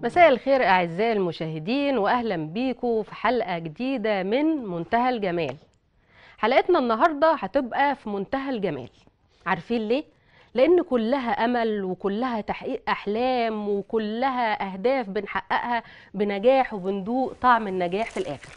مساء الخير أعزائي المشاهدين وأهلا بيكم في حلقة جديدة من منتهى الجمال حلقتنا النهاردة هتبقى في منتهى الجمال عارفين ليه؟ لأن كلها أمل وكلها تحقيق أحلام وكلها أهداف بنحققها بنجاح وبندوق طعم النجاح في الآخر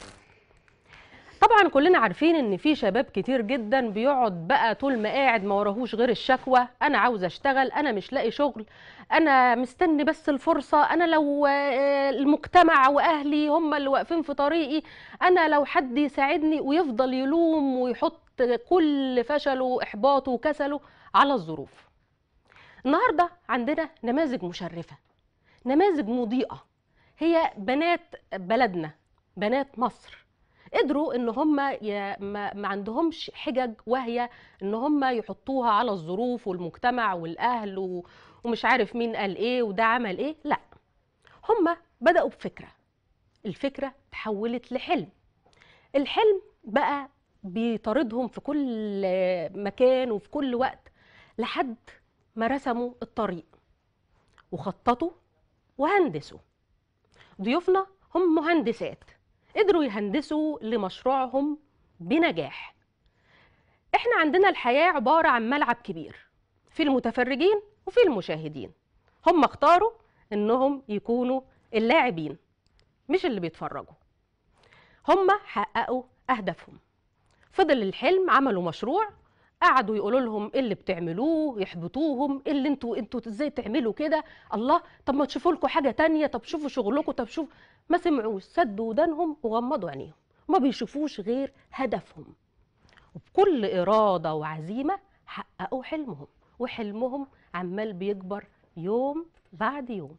طبعا كلنا عارفين ان في شباب كتير جدا بيقعد بقى طول ما قاعد ما وراهوش غير الشكوى انا عاوز اشتغل انا مش لاقي شغل انا مستني بس الفرصه انا لو آه، المجتمع واهلي هم اللي واقفين في طريقي انا لو حد يساعدني ويفضل يلوم ويحط كل فشله واحباطه وكسله على الظروف النهارده عندنا نماذج مشرفه نماذج مضيئه هي بنات بلدنا بنات مصر قدروا ان هم ي... ما... ما عندهمش حجج وهي ان هم يحطوها على الظروف والمجتمع والاهل و... ومش عارف مين قال ايه وده عمل ايه لا هم بداوا بفكره الفكره تحولت لحلم الحلم بقى بيطاردهم في كل مكان وفي كل وقت لحد ما رسموا الطريق وخططوا وهندسوا ضيوفنا هم مهندسات قدروا يهندسوا لمشروعهم بنجاح احنا عندنا الحياة عبارة عن ملعب كبير في المتفرجين وفي المشاهدين هم اختاروا انهم يكونوا اللاعبين مش اللي بيتفرجوا هم حققوا اهدافهم فضل الحلم عملوا مشروع قعدوا يقولوا لهم ايه اللي بتعملوه يحبطوهم ايه اللي انتوا انتوا ازاي تعملوا كده الله طب ما تشوفوا لكم حاجه تانية طب شوفوا شغلكم طب شوف ما سمعوش سدوا ودانهم وغمضوا عينيهم ما بيشوفوش غير هدفهم وبكل اراده وعزيمه حققوا حلمهم وحلمهم عمال بيكبر يوم بعد يوم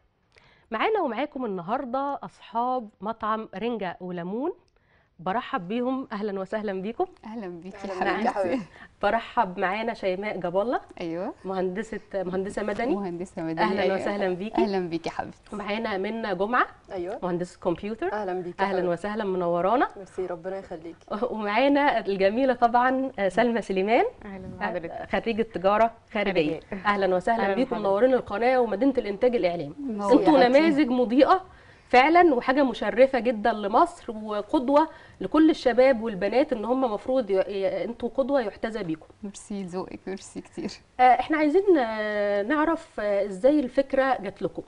معانا ومعاكم النهارده اصحاب مطعم رنجة وليمون برحب بيهم اهلا وسهلا بيكم اهلا بيكي أهلاً بيكي يا حبيبتي حبيبتي. برحب معانا شيماء جاب الله ايوه مهندسه مهندسه مدني مهندسه مدنيه اهلا أيوة. وسهلا بيكي اهلا بيكي حبيبتي معانا منى جمعه ايوه مهندسه كمبيوتر اهلا بيك اهلا وسهلا منورانا ميرسي ربنا يخليكي ومعانا الجميله طبعا سلمى سليمان اهلا بحضرتك خريجه تجاره خارجيه اهلا وسهلا أهلاً بيكم بحضرتك. منورين القناه ومدينه الانتاج الاعلامي منورة انتوا حبيبتي. نماذج مضيئه فعلا وحاجه مشرفه جدا لمصر وقدوه لكل الشباب والبنات ان هم مفروض ي... ي- انتوا قدوه يحتذى بيكم ميرسي ذوقك ميرسي كتير آه، احنا عايزين آه، نعرف آه، ازاي الفكره جات لكم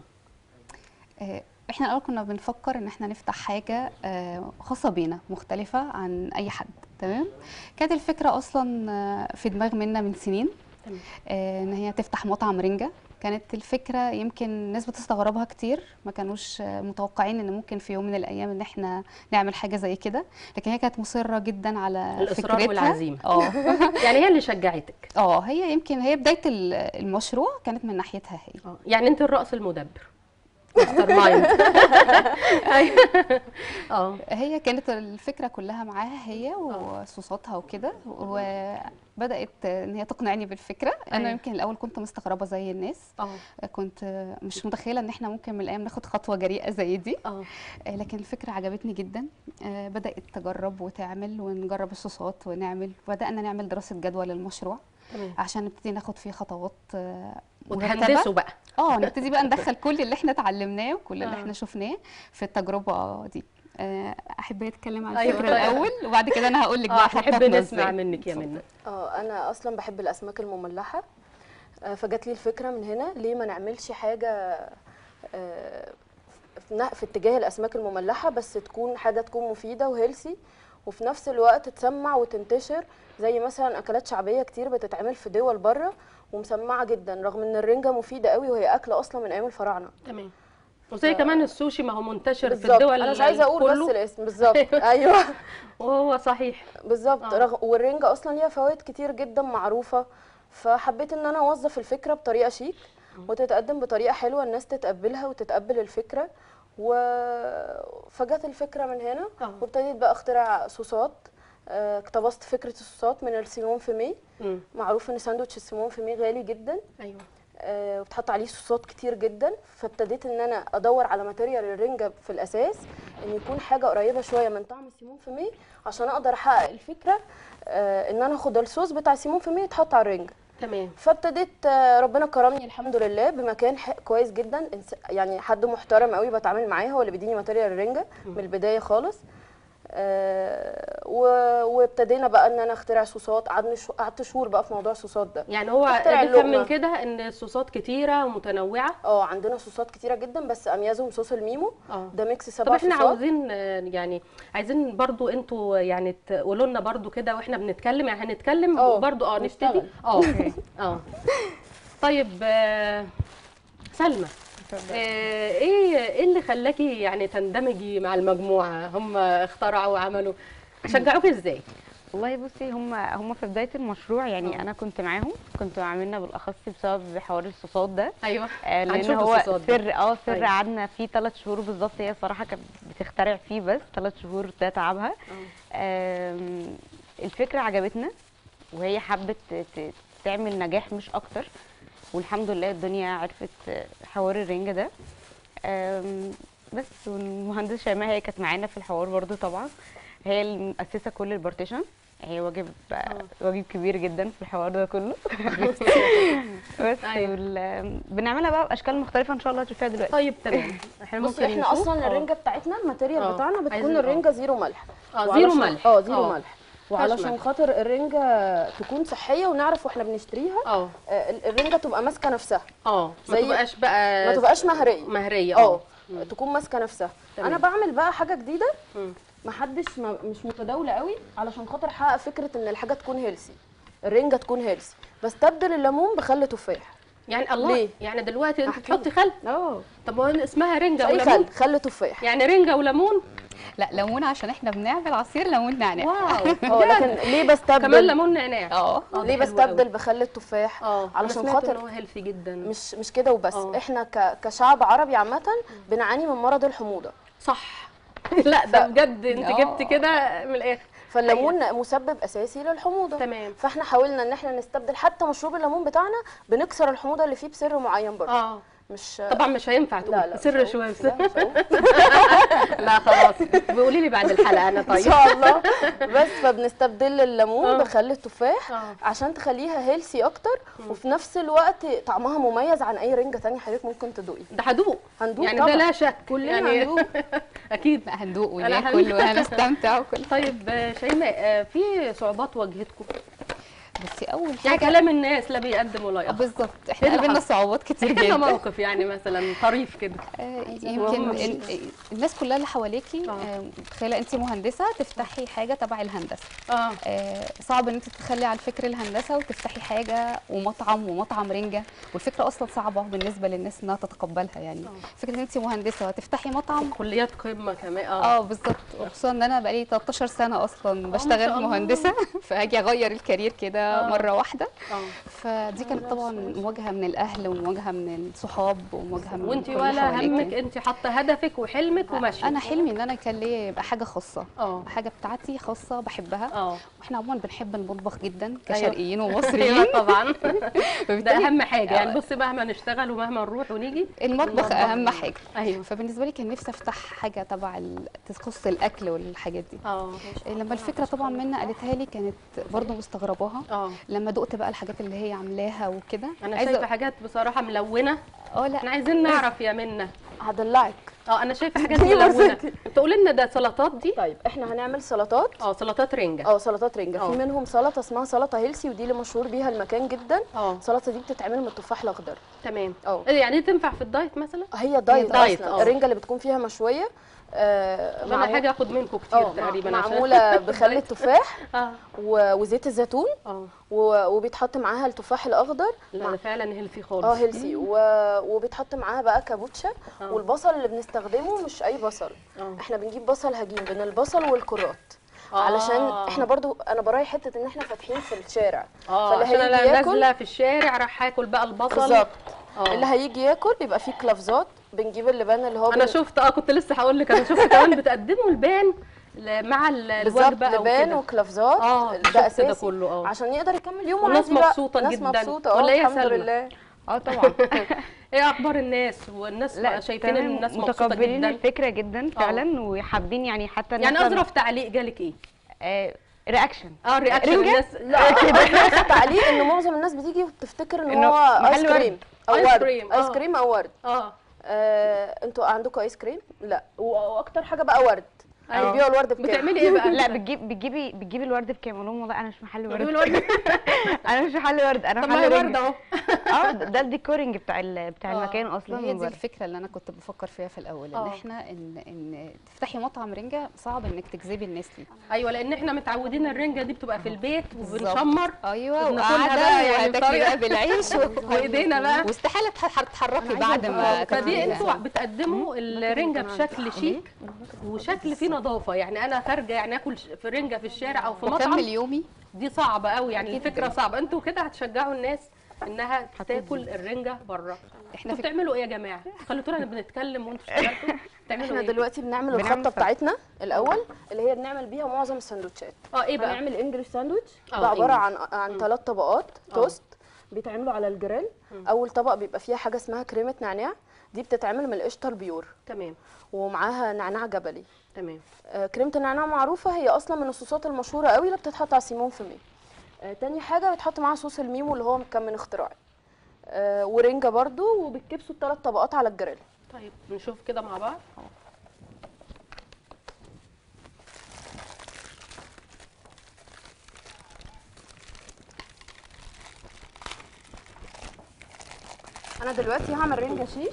آه، احنا الاول كنا بنفكر ان احنا نفتح حاجه آه، خاصه بينا مختلفه عن اي حد تمام كانت الفكره اصلا آه، في دماغ منا من سنين تمام. آه، ان هي تفتح مطعم رنجه كانت الفكره يمكن الناس بتستغربها كتير ما كانوش آه، متوقعين ان ممكن في يوم من الايام ان احنا نعمل حاجه زي كده لكن هي كانت مصره جدا على الإصرار فكرتها والعزيمة. اه يعني هي اللي شجعتك اه هي يمكن هي بدايه ال- المشروع كانت من ناحيتها هي آه، يعني انت الراس المدبر مستر مايند أيوة. اه هي كانت الفكره كلها معاها هي وصوصاتها وكده وبدات ان هي تقنعني بالفكره انا أيوة. يمكن الاول كنت مستغربه زي الناس اه كنت مش متخيله ان احنا ممكن من الايام ناخد خطوه جريئه زي دي اه لكن الفكره عجبتني جدا بدات تجرب وتعمل ونجرب الصوصات ونعمل بدانا نعمل دراسه جدوى للمشروع تمام عشان نبتدي ناخد فيه خطوات آه، وتهندسوا مرتبة. بقى اه نبتدي بقى ندخل كل اللي احنا اتعلمناه وكل اللي آه. احنا شفناه في التجربه دي آه، احب اتكلم عن أيوة الفكره طيب. الاول وبعد كده انا هقول لك اه بقى نحب خططنا نسمع ازاي. منك يا منى اه انا اصلا بحب الاسماك المملحه آه، فجات لي الفكره من هنا ليه ما نعملش حاجه آه، في نا- في اتجاه الاسماك المملحه بس تكون حاجه تكون مفيده وهيلسي وفي نفس الوقت تسمع وتنتشر زي مثلا اكلات شعبيه كتير بتتعمل في دول بره ومسمعه جدا رغم ان الرنجه مفيده قوي وهي اكله اصلا من ايام الفراعنه تمام وزي كمان السوشي ما هو منتشر في بالظبط الدول انا مش عايزه اقول بس كله الاسم بالظبط ايوه وهو صحيح بالظبط آه. رغ... والرنجة اصلا ليها فوائد كتير جدا معروفه فحبيت ان انا اوظف الفكره بطريقه شيك وتتقدم بطريقه حلوه الناس تتقبلها وتتقبل الفكره و... فجت الفكره من هنا آه. وابتديت بقى اخترع صوصات آه، اقتبست فكره الصوصات من السيمون فيمي مم. معروف ان ساندوتش السيمون فيمي غالي جدا ايوه آه، وبتحط عليه صوصات كتير جدا فابتديت ان انا ادور على ماتيريال الرنجة في الاساس ان يكون حاجه قريبه شويه من طعم السيمون فيمي عشان اقدر احقق الفكره آه، ان انا اخد الصوص بتاع السيمون فيمي يتحط على الرنجة تمام فابتديت آه، ربنا كرمني الحمد لله بمكان ح- كويس جدا إنس- يعني حد محترم قوي بتعامل معاه هو اللي بيديني ماتيريال الرنجه من البدايه خالص آه، و- وابتدينا بقى ان انا اخترع صوصات قعدنا شو- قعدت شهور بقى في موضوع الصوصات ده يعني هو اخترع نفهم من اللقمة. كده ان الصوصات كتيره ومتنوعه اه عندنا صوصات كتيره جدا بس اميزهم صوص الميمو اه ده ميكس طب سبع احنا صوصات عاوزين آه، يعني عايزين برضو انتوا يعني تقولوا لنا برضو كده واحنا بنتكلم يعني هنتكلم اه، وبرضو اه نبتدي نشتغل. اه اه طيب آه، سلمى آه، ايه ايه اللي خلاكي يعني تندمجي مع المجموعه هم اخترعوا وعملوا شجعوكي ازاي والله بصي هم هم في بدايه المشروع يعني آه. انا كنت معاهم كنت عاملنا بالاخص بسبب حوار الصوصات ده ايوه آه، لان هنشوف هو الصوصات ده. سر اه سر أيوة. قعدنا فيه ثلاث شهور بالظبط هي صراحه كانت بتخترع فيه بس ثلاث شهور ده تعبها آم، الفكره عجبتنا وهي حبت ت- تعمل نجاح مش اكتر والحمد لله الدنيا عرفت آه، حوار الرنجة ده آم، بس والمهندسه شيماء هي كانت معانا في الحوار برضو طبعا هي اللي مؤسسه كل البارتيشن هي واجب واجب كبير جدا في الحوار ده كله بس أيوة. وال- بنعملها بقى باشكال مختلفه ان شاء الله هتشوفيها دلوقتي طيب تمام احنا بصي ممكن احنا نشوف. اصلا اه. الرنجه بتاعتنا الماتيريال اه. بتاعنا عايزين- بتكون اه. الرنجه زيرو ملح اه وعلشان- زيرو ملح اه زيرو اه. ملح وعلشان ملح. خاطر الرنجه تكون صحيه ونعرف واحنا بنشتريها اه آه، ال- الرنجه تبقى ماسكه نفسها اه ما زي- تبقاش بقى ما تبقاش مهريه مهريه اه تكون ماسكه نفسها تمام. انا بعمل بقى حاجه جديده مم. محدش ما مش متداوله قوي علشان خاطر احقق فكره ان الحاجه تكون هيلسي الرنجه تكون هيلسي بستبدل الليمون بخل تفاح يعني الله ليه؟ يعني دلوقتي انت هحكي لك. تحطي خل اه طب ما هو اسمها رنجه اي وليمون خل خل تفاح يعني رنجه وليمون لا ليمون عشان احنا بنعمل عصير ليمون نعناع واو اه لكن ليه بستبدل كمان ليمون نعناع اه اه ده ليه حلو بستبدل قوي. بخل التفاح اه علشان علشان خاطر- خاطر هو هيلثي جدا مش مش كده وبس اه. احنا ك... كشعب عربي عامه بنعاني من مرض الحموضه صح لا ده بجد انت اه. جبت كده من الاخر فالليمون مسبب اساسي للحموضه تمام فاحنا حاولنا ان احنا نستبدل حتى مشروب الليمون بتاعنا بنكسر الحموضه اللي فيه بسر معين برضه اه مش طبعا مش هينفع تقول لا لا سر مش هقول. شويه لا، مش هقول. لا خلاص بقولي لي بعد الحلقه انا ان طيب شاء الله بس فبنستبدل الليمون اه. بخل التفاح اه. عشان تخليها هيلسي اكتر وفي نفس الوقت طعمها مميز عن اي رنجه تانية حضرتك ممكن تدوقي ده هدوق هندوق يعني طبعا ده لا شك كلنا يعني هندوق. اكيد لا هندوق أنا وناكل وهنستمتع وكل طيب آه، شيماء آه، في صعوبات واجهتكم بس اول يعني حاجه كلام الناس لا بيقدم ولا آه، يأخر بالظبط إيه احنا اللي قابلنا حصل؟ صعوبات كتير احكي لنا جدا موقف يعني مثلا طريف كده آه، وهم يمكن مش- ال- الناس كلها اللي حواليكي اه. آه، متخيله انت مهندسه تفتحي حاجه تبع الهندسه اه آه، صعب ان انت تتخلي عن فكر الهندسه وتفتحي حاجه ومطعم ومطعم رنجه والفكره اصلا صعبه بالنسبه للناس انها تتقبلها يعني فكره ان انت مهندسه وهتفتحي مطعم كليات قمه كمان اه اه بالظبط وخصوصا ان انا بقالي 13 سنه اصلا شاء بشتغل الله. مهندسه فهاجي اغير الكارير كده آه. مره واحده اه فدي كانت طبعا مواجهه من الاهل ومواجهه من الصحاب ومواجهه من وانت كل ولا حواليكي. همك انت حاطه هدفك وحلمك وماشيه انا حلمي ان انا كان ليا يبقى حاجه خاصه اه حاجه بتاعتي خاصه بحبها اه واحنا عموما بنحب المطبخ جدا أيوة. كشرقيين ايوه ومصريين طبعا ده فبالتالي اهم حاجه يعني آه. بصي مهما نشتغل ومهما نروح ونيجي المطبخ المطبخ. اهم حاجه ايوه فبالنسبه لي كان نفسي افتح حاجه تبع ال- تخص الاكل والحاجات دي اه لما الفكره طبعا منى قالتها لي كانت برضو مستغرباها اه لما دقت بقى الحاجات اللي هي عاملاها وكده انا عايزة- شايفه حاجات بصراحه ملونه اه لا احنا عايزين نعرف يا منى هدلعك اه انا شايفه حاجات دي ملونه وصلت. تقولي لنا ده سلطات دي طيب احنا هنعمل سلطات اه سلطات رنجه اه سلطات رنجه اه. في منهم سلطه اسمها سلطه هيلسي ودي اللي مشهور بيها المكان جدا اه السلطه دي بتتعمل من التفاح الاخضر تمام اه إيه يعني دي تنفع في الدايت مثلا هي دايت, دايت، اصلا اه. الرنجه اللي بتكون فيها مشويه آه طب انا معمول- حاجه اخد منكم كتير اه تقريبا عشان معموله بخل التفاح اه و- وزيت الزيتون اه و- وبيتحط معاها التفاح الاخضر لا ده فعلا هيلثي خالص اه هيلسي و- وبيتحط معاها بقى كابوتشا اه. والبصل اللي بنستخدمه مش اي بصل اه احنا بنجيب بصل هجين بين البصل والكرات آه. علشان احنا برضو انا براعي حته ان احنا فاتحين في الشارع اه فاللي عشان هيجي انا ياكل- نازله في الشارع راح اكل بقى البصل بالظبط اه اللي هيجي ياكل بيبقى فيه كلافزات بنجيب اللبان اللي هو انا بن- شفت اه كنت لسه هقول لك انا شفت كمان بتقدموا البان ل- مع ال- بالظبط الوجبه او لبان كده وكلافزات اه شفت ده ده اساسي كله اه عشان يقدر يكمل يومه والناس عادي بقى. مبسوطة ناس جداً. مبسوطه اه ولا إيه يا الحمد سلمى؟ لله اه طبعا ايه اخبار الناس والناس لا شايفين تمام، الناس مبسوطه متقبلين جدا الفكره جدا فعلا وحابين يعني حتى يعني مثلاً- اظرف تعليق جالك ايه آه، رياكشن اه رياكشن رنجة؟ الناس لا بس التعليق ان معظم الناس بتيجي وبتفتكر ان إنه هو محل ايس ورد. كريم او آيس ورد كريم، ايس آه. كريم او ورد اه آه، انتوا عندكم ايس كريم لا و- واكتر حاجه بقى ورد أيوة. بيبيعوا الورد بكام بتعملي ايه بقى لا بتجيب بتجيبي بتجيبي الورد بكام اقول لهم والله انا مش محل ورد الورد انا مش محل ورد انا طب ما هي محل ورد رنجة. اهو اه ده ده الديكورنج بتاع ال- بتاع آه. المكان ما اصلا هي من دي بره. الفكره اللي انا كنت بفكر فيها في الاول ان آه. احنا ان ان تفتحي مطعم رنجه صعب انك تجذبي الناس ليه ايوه لان احنا متعودين الرنجه دي بتبقى في البيت بالظبط. وبنشمر ايوه وبناكلها وقاعده بقى يعني وهتاكلي بطريقة- بقى بالعيش و- وايدينا بقى واستحاله تح- تتحركي عايزة بعد ما أفكر. فدي تاكليها. انتوا بتقدموا الرنجه بشكل شيك وشكل فيه نظافه يعني انا خارجه يعني اكل ش- في رنجه في الشارع او في بكمل مطعم يومي دي صعبه قوي يعني دي فكره صعبه انتوا كده هتشجعوا الناس انها تاكل الرنجه بره احنا انتوا في بتعملوا ايه يا جماعه خليتونا بنتكلم وانتوا اشتغلتوا بتعملوا احنا ايه دلوقتي بنعمل بنعمل الخلطه سلطة. بتاعتنا الاول اللي هي بنعمل بيها معظم السندوتشات اه ايه بقى بنعمل انجلش ساندوتش آه، ده عباره عن إنجليش. عن ثلاث طبقات آه. توست بيتعملوا على الجريل اول طبق بيبقى فيها حاجه اسمها كريمه نعناع دي بتتعمل من القشطه البيور تمام ومعاها نعناع جبلي تمام آه، كريمه النعناع معروفه هي اصلا من الصوصات المشهوره قوي اللي بتتحط على سيمون في مي آه، تاني حاجه بتحط معاها صوص الميمو اللي هو كان من اختراعي آه، ورنجه برضو وبتكبسوا الثلاث طبقات على الجريل طيب نشوف كده مع بعض انا دلوقتي هعمل رنجه شيش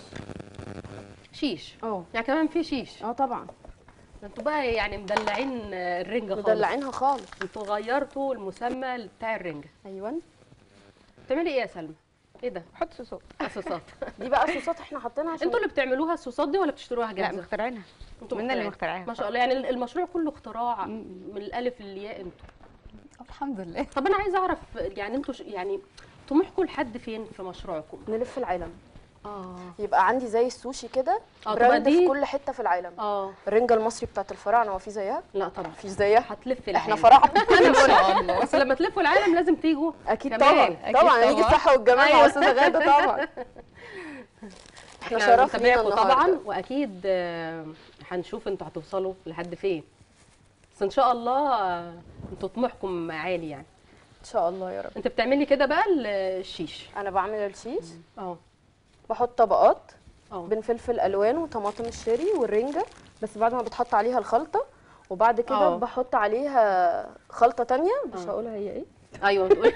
شيش اه يعني كمان في شيش اه طبعا ده انتوا بقى يعني مدلعين الرنجه خالص مدلعينها خالص انتوا غيرتوا المسمى بتاع الرنجه ايوه بتعملي ايه يا سلمى ايه ده حط صوصات صوصات دي بقى صوصات احنا حاطينها عشان انتوا اللي بتعملوها الصوصات دي ولا بتشتروها لا جاهزه مخترعينها انتوا منا اللي مخترعين. مخترعينها ما شاء الله يعني المشروع كله اختراع من الالف للياء انتوا الحمد لله طب انا عايزه اعرف يعني انتوا ش- يعني طموحكم لحد فين في مشروعكم نلف العالم اه يبقى عندي زي السوشي كده اه تبقى براند دي في كل حته في العالم اه الرنجه المصري بتاعت الفراعنه هو في زيها لا طبعا مفيش زيها هتلف احنا العالم فراعنه ان شاء الله بس لما تلفوا العالم لازم تيجوا اكيد كمان. طبعا أكيد طبعا هنيجي طبعا. الصحه والجمال مع أيوة. استاذه غاده طبعا احنا شرف لينا بنتابعكم طبعا النهارده واكيد آه، هنشوف انتوا هتوصلوا لحد فين بس ان شاء الله آه، انتوا طموحكم عالي يعني ان شاء الله يا رب انت بتعملي كده بقى ال- الشيش انا بعمل الشيش اه بحط طبقات اه بين فلفل الوان وطماطم الشيري والرنجه بس بعد ما بتحط عليها الخلطه وبعد كده اه. بحط عليها خلطه تانية مش اه. هقولها هي ايه ايوه بتقولي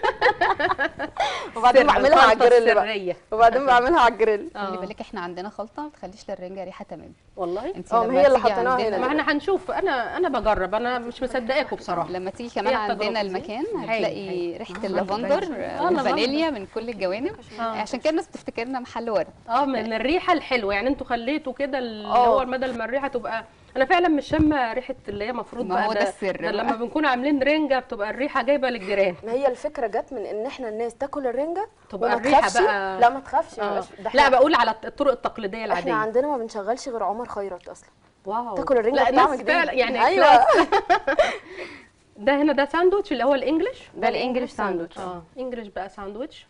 وبعدين سر، بعملها على الخلطة الجريل بقى السرية. وبعدين بعملها على الجريل خلي اه بالك احنا عندنا خلطه ما بتخليش للرنجه ريحه تمام والله انت اه، ما لما هي اللي تيجي حطيناها عندنا- هنا ما احنا هنشوف انا انا بجرب انا مش مصدقاكم بصراحه لما تيجي كمان هي التجربة عندنا دي. المكان هايل، هتلاقي هايل. ريحه آه، اللافندر آه، والفانيليا من كل الجوانب آه. عشان كده الناس بتفتكرنا محل ورد اه من الريحه الحلوه يعني انتوا خليتوا كده اللي اه. هو بدل ما الريحه تبقى انا فعلا مش شامه ريحه اللي هي المفروض ما بقى هو ده السر ده بقى. لما بنكون عاملين رنجه بتبقى الريحه جايبه للجيران ما هي الفكره جت من ان احنا الناس تاكل الرنجه تبقى وما الريحة تخافش بقى- لا ما تخافش ما آه. يبقاش- ده لا احنا بقول على الطرق التقليديه احنا العاديه عندنا ما بنشغلش غير عمر خيرت اصلا واو تاكل الرنجة لا بطعم ناس جديد. فعلا يعني أيوة. كلاس. ده هنا ده ساندوتش اللي هو الانجليش ده الانجليش ساندوتش اه انجليش بقى ساندوتش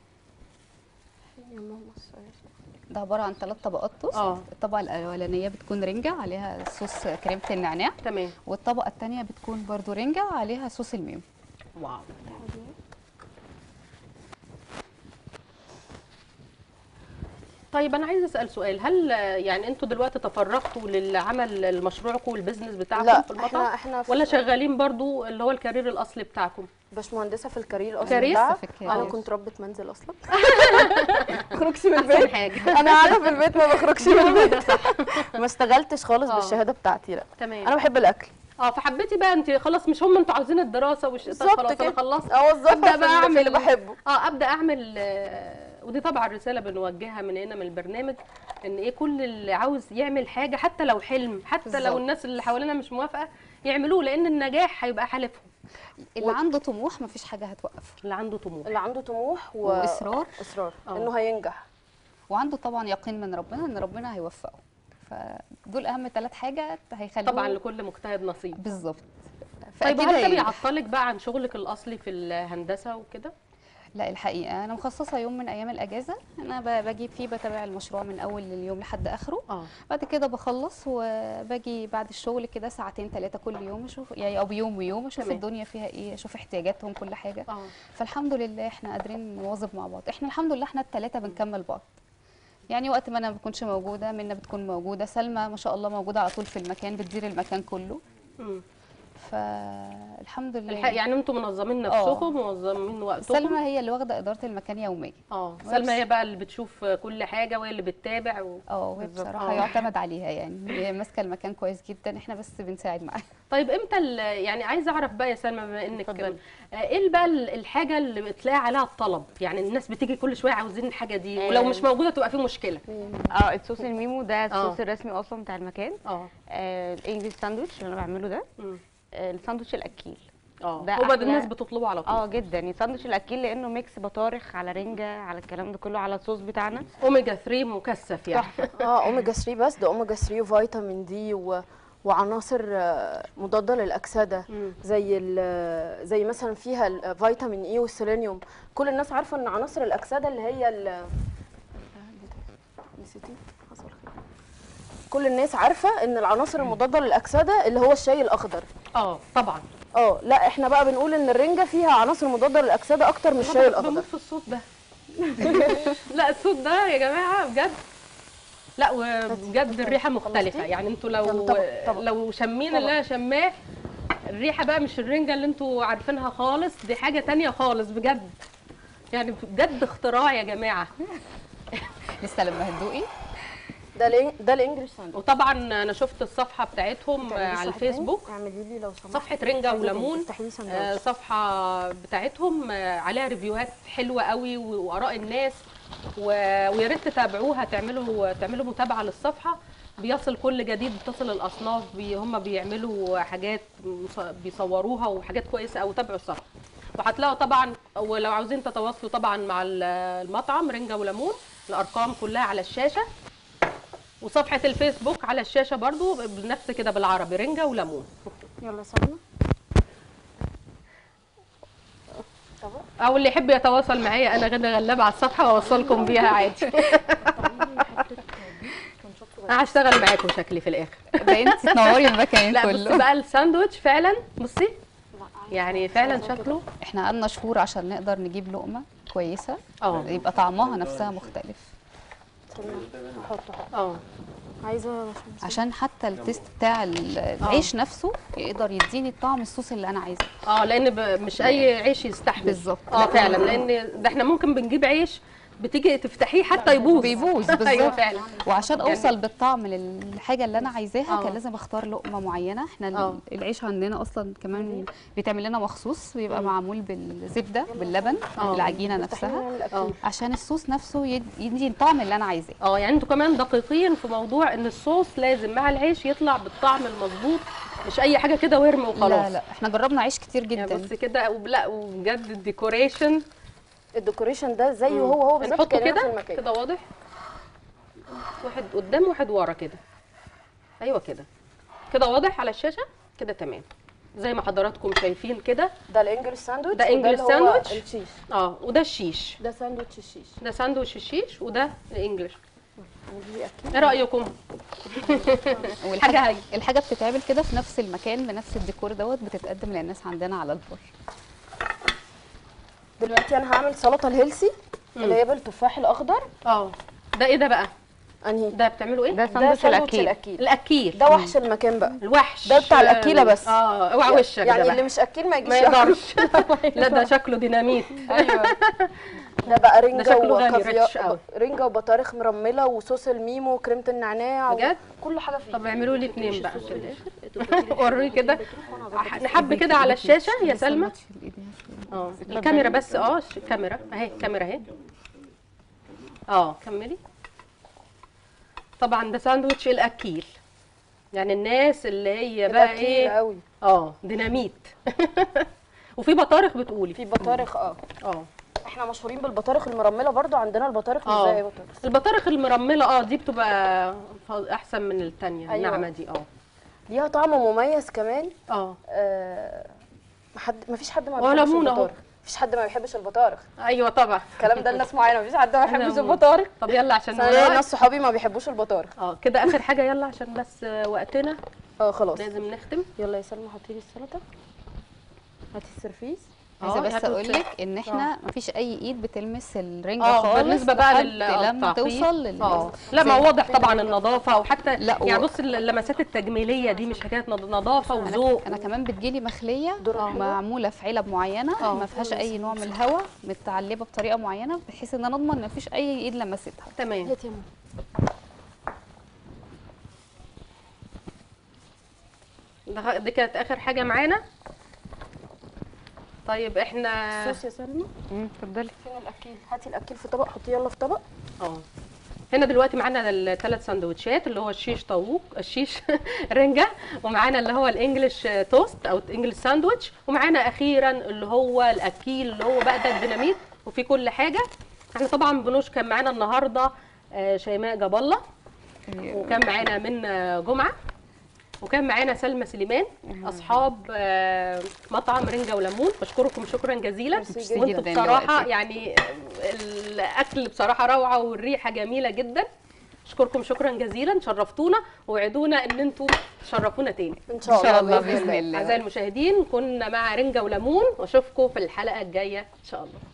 ده عباره عن ثلاث طبقات توست اه. الطبقه الاولانيه بتكون رنجه عليها صوص كريمه النعناع تمام والطبقه الثانيه بتكون برضو رنجه عليها صوص الميم واو طيب انا عايزه اسال سؤال هل آه، يعني انتوا دلوقتي تفرغتوا للعمل مشروعكم والبيزنس بتاعكم لا في المطعم احنا احنا في- ولا شغالين برضو اللي هو الكارير الاصلي بتاعكم باشمهندسه في الكارير اصلا كارير؟ بتاعها. في الكارير. انا كنت ربة منزل اصلا بخرجش من احسن البيت حاجه انا قاعده في البيت ما بخرجش من البيت ما اشتغلتش خالص اه. بالشهاده بتاعتي لا تمام انا بحب الاكل اه فحبيتي بقى انت خلاص مش هم انتوا عاوزين الدراسه وش طب بالظبط خلاص انا كده. خلصت اوظفها ابدا في بقى ال- في اعمل اللي بحبه اه ابدا اعمل آه، ودي طبعا رساله بنوجهها من هنا من البرنامج ان ايه كل اللي عاوز يعمل حاجه حتى لو حلم حتى لو بالظبط. الناس اللي حوالينا مش موافقه يعملوه لان النجاح هيبقى حلفهم اللي عنده طموح مفيش حاجه هتوقفه اللي عنده طموح اللي عنده طموح و... واصرار اصرار اه. انه هينجح وعنده طبعا يقين من ربنا ان ربنا هيوفقه فدول اهم ثلاث حاجات هيخلوه طبعا لكل مجتهد نصيب بالظبط طيب فأكيد هل ده هينجح. بيعطلك بقى عن شغلك الاصلي في الهندسه وكده لا الحقيقه انا مخصصه يوم من ايام الاجازه انا ب- بجيب فيه بتابع المشروع من اول اليوم لحد اخره اه بعد كده بخلص وباجي بعد الشغل كده ساعتين ثلاثه كل يوم اشوف يعني او بيوم ويوم اشوف تمام. الدنيا فيها ايه اشوف احتياجاتهم كل حاجه اه فالحمد لله احنا قادرين نواظب مع بعض احنا الحمد لله احنا الثلاثه بنكمل بعض يعني وقت ما انا ما بكونش موجوده منى بتكون موجوده سلمى ما شاء الله موجوده على طول في المكان بتدير المكان كله مم. فالحمد لله الحق يعني انتوا منظمين آه. نفسكم منظمين وقتكم سلمى هي اللي واخده اداره المكان يوميا اه بس. سلمى هي بقى اللي بتشوف كل حاجه وهي اللي بتتابع و... اه وهي بالظبط. بصراحه آه. يعتمد عليها يعني هي ماسكه المكان كويس جدا احنا بس بنساعد معاها طيب امتى ال- يعني عايزه اعرف بقى يا سلمى بما انك اتفضلي. آه، ايه بقى ال- الحاجه اللي بتلاقي عليها الطلب يعني الناس بتيجي كل شويه عاوزين الحاجه دي ولو آه. مش موجوده تبقى في مشكله اه الصوص الميمو ده الصوص آه. الرسمي اصلا بتاع المكان اه آه الانجليش ساندوتش اللي انا بعمله ده مم. آه الساندوتش الاكيل اه ده هو أحلى- الناس بتطلبه على طول اه جدا الساندوتش الاكيل لانه ميكس بطارخ على رنجه على الكلام ده كله على الصوص بتاعنا اوميجا 3 مكثف يعني اه اوميجا 3 بس ده اوميجا 3 وفيتامين دي و... وعناصر آه، مضاده للاكسده مم. زي ال- زي مثلا فيها الفيتامين اي والسيلينيوم كل الناس عارفه ان عناصر الاكسده اللي هي ال... نسيتي حصل خير. كل الناس عارفه ان العناصر المضاده للاكسده اللي هو الشاي الاخضر اه طبعا اه لا احنا بقى بنقول ان الرنجه فيها عناصر مضاده للاكسده اكتر من الشاي الاخضر بموت في الصوت ده لا الصوت ده يا جماعه بجد لا وبجد الريحه مختلفه خلصتي؟ يعني انتوا يلا لو طبق، طبق. لو شامين طبق. اللي انا شماه الريحه بقى مش الرنجه اللي انتوا عارفينها خالص دي حاجه تانية خالص بجد يعني بجد اختراع يا جماعه لسه لما هتدوقي ده الإن- ده الانجليش ساندوتش وطبعا انا شفت الصفحه بتاعتهم آه، على الفيسبوك اعملي لي لو سمحتي صفحه رنجه وليمون افتحي لي آه، ساندوتش صفحه بتاعتهم آه، عليها ريفيوهات حلوه قوي و- واراء الناس و- ويا ريت تتابعوها تعملوا تعملوا متابعه للصفحه بيصل كل جديد بتصل الاصناف بي هم بيعملوا حاجات مص- بيصوروها وحاجات كويسه قوي تابعوا الصفحه وهتلاقوا طبعا ولو عاوزين تتواصلوا طبعا مع ال- المطعم رنجه وليمون الارقام كلها على الشاشه وصفحه الفيسبوك على الشاشه برضو بنفس كده بالعربي رنجه وليمون يلا سلمى طبق او اللي يحب يتواصل معايا انا غدا غلابه على الصفحه واوصلكم بيها عادي انا هشتغل معاكم شكلي في الاخر ده انت تنوري المكان لا بس كله بقى الساندوتش فعلا بصي يعني فعلا شكله احنا قعدنا شهور عشان نقدر نجيب لقمه كويسه اه يبقى طعمها نفسها مختلف سلمى احط احط اه عايزه بشمس عشان حتى التيست بتاع ال- العيش نفسه يقدر يديني الطعم الصوص اللي انا عايزاه اه لان ب- مش اي عيش يستحمل بالظبط. اه فعلا لان ده احنا ممكن بنجيب عيش بتيجي تفتحيه حتى يبوظ بيبوظ ايوه بالظبط فعلا وعشان يعني- اوصل بالطعم للحاجه اللي انا عايزاها آه. كان لازم اختار لقمه معينه احنا ال- آه. العيش عندنا اصلا كمان بيتعمل لنا مخصوص بيبقى معمول بالزبده باللبن آه. العجينه نفسها اه عشان الصوص نفسه يد- يدي الطعم اللي انا عايزاه اه يعني انتوا كمان دقيقين في موضوع ان الصوص لازم مع العيش يطلع بالطعم المظبوط مش اي حاجه كده وارمي وخلاص لا لا احنا جربنا عيش كتير يعني جدا بص كده وب- لا وبجد الديكوريشن الديكوريشن ده زيه هو هو بالظبط نحطه كأننا في كده المكان كده واضح واحد قدام واحد ورا كده ايوه كده كده واضح على الشاشه كده تمام زي ما حضراتكم شايفين كده ده الانجليش ساندوتش ده وده English اللي هو sandwich. الشيش اه وده الشيش ده ساندوتش الشيش ده ساندوتش الشيش وده الانجليش ودي اكيد ايه رايكم والحاجه حاجة هاي. الحاجه بتتعمل كده في نفس المكان بنفس الديكور دوت بتتقدم للناس عندنا على البر دلوقتي انا هعمل سلطه الهيلسي اللي هي بالتفاح الاخضر اه ده ايه ده بقى انهي ده بتعملوا ايه ده ده ساندوتش ساندوتش الاكيل الاكيل الاكيل ده وحش المكان بقى الوحش ده بتاع الأكيلة بس. اه اوعى وشك يعني ده اللي بقى. مش اكيل ما يجيش ما يقدرش لا ده شكله ديناميت ايوه ده بقى رنجه شكله غني، ريتش وكافيار قوي. رنجه وبطارخ مرمله وصوص الميمو وكريمه النعناع بجد؟ كل حاجه فيه طب اعملوا لي اتنين بقى وروني كده نحب كده على الشاشه يا سلمى اه الكاميرا بس اه ش- الكاميرا اهي الكاميرا اهي اه كملي طبعا ده ساندوتش الاكيل يعني الناس اللي هي بقى الاكيل ايه قوي اه ديناميت وفي بطارخ بتقولي في بطارخ اه اه احنا مشهورين بالبطارخ المرمله برضو عندنا البطارخ مش آه. زي بطارخ البطارخ المرمله اه دي بتبقى ف- احسن من التانية أيوة. الناعمه دي اه ليها طعم مميز كمان اه آه محد مفيش حد ما ولا بيحبش ليمون اهو البطارخ مفيش حد ما بيحبش البطارخ ايوه طبعا الكلام ده الناس معينه مفيش حد ما بيحبش أنا- البطارخ طب يلا عشان بس انا ليا وراك. ناس صحابي ما بيحبوش البطارخ اه كده اخر حاجه يلا عشان بس آه، وقتنا اه خلاص لازم نختم يلا يا سلمى حطي لي السلطه هاتي السرفيس عايزه اه، بس هاتوا اقول السلطة. لك ان احنا مفيش اي ايد بتلمس الرنجه اه خالص بالنسبه بقى لحد لل لما التعقيم. توصل لل اه لا ما زي- هو واضح طبعا النظافه وحتى لا، يعني و- بص اللمسات التجميليه دي مش حكايه نض- نظافه وذوق انا كمان بتجيلي مخليه ذرة حلوة. معموله في علب معينه اه. ما فيهاش اي نوع من الهواء متعلبه بطريقه معينه بحيث ان انا اضمن ان مفيش اي ايد لمستها تمام هاتي يا ماما ده- دي كانت اخر حاجه معانا طيب احنا الصوص يا سلمى مم، اتفضلي فين الاكيل هاتي الاكيل في طبق حطيه يلا في طبق اه هنا دلوقتي معانا الثلاث سندوتشات اللي هو الشيش طاووق الشيش رنجة ومعانا اللي هو الانجليش توست او الانجليش ساندويتش ومعانا اخيرا اللي هو الاكيل اللي هو بقى ده الديناميت وفي كل حاجة احنا طبعا بنشكر معانا النهارده آه، شيماء جاب الله وكان معانا من جمعة وكان معانا سلمى سليمان اصحاب آه، مطعم رنجة وليمون بشكركم شكرا جزيلا ميرسي وانتوا جداً بصراحة لوقتك. يعني الاكل بصراحة روعة والريحة جميلة جدا اشكركم شكرا جزيلا شرفتونا ووعدونا ان انتوا تشرفونا تاني ان شاء الله, ان شاء الله باذن الله اعزائي المشاهدين كنا مع رنجة وليمون واشوفكم في الحلقة الجاية ان شاء الله